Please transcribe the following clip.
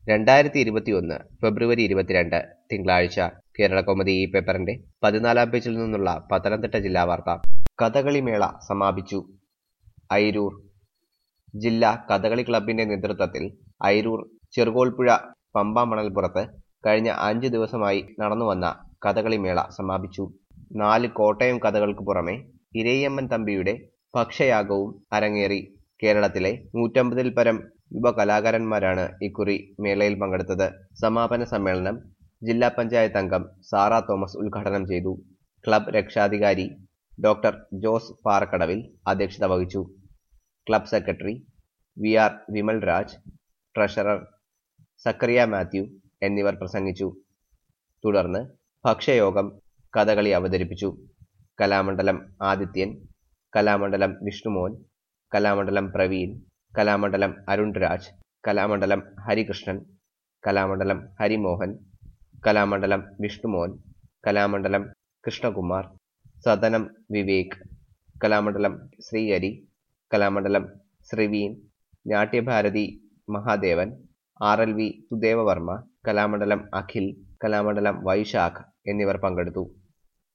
രണ്ടായിരത്തി ഇരുപത്തിയൊന്ന് ഫെബ്രുവരി ഇരുപത്തിരണ്ട് തിങ്കളാഴ്ച കേരളകൗമുദി ഈ പേപ്പറിന്റെ പതിനാലാം പേജിൽ നിന്നുള്ള പത്തനംതിട്ട ജില്ലാ വാർത്ത കഥകളി മേള സമാപിച്ചു ഐരൂർ ജില്ലാ കഥകളി ക്ലബിന്റെ നേതൃത്വത്തിൽ ഐരൂർ ചെറുകോൽപ്പുഴ പമ്പ മണൽപ്പുറത്ത് കഴിഞ്ഞ അഞ്ചു ദിവസമായി നടന്നുവന്ന കഥകളി മേള സമാപിച്ചു നാല് കോട്ടയം കഥകൾക്ക് പുറമെ ഇരയമ്മൻ തമ്പിയുടെ ഭക്ഷ്യയാഗവും അരങ്ങേറി കേരളത്തിലെ നൂറ്റമ്പതിൽ പരം യുവ കലാകാരന്മാരാണ് ഇക്കുറി മേളയിൽ പങ്കെടുത്തത് സമാപന സമ്മേളനം ജില്ലാ പഞ്ചായത്ത് അംഗം സാറ തോമസ് ഉദ്ഘാടനം ചെയ്തു ക്ലബ് രക്ഷാധികാരി ഡോക്ടർ ജോസ് പാറക്കടവിൽ അധ്യക്ഷത വഹിച്ചു club secretary V R Vimal Raj treasurer Zachariah Mathew എന്നിവർ പ്രസംഗിച്ചു തുടർന്ന് ഭക്ഷ്യയോഗം കഥകളി അവതരിപ്പിച്ചു Kalamandalam Adithyan Kalamandalam Vishnumon Kalamandalam Praveen Kalamandalam Arun Raj Kalamandalam Harikrishnan Kalamandalam Harimohan Kalamandalam Vishnumon Kalamandalam Krishnakumar Sadanam Vivek Kalamandalam Sreehari Kalamandalam Sreeveen Natyabharathi Mahadevan R L V Sudevavarma Kalamandalam Akhil Kalamandalam Vaisakh എന്നിവർ പങ്കെടുത്തു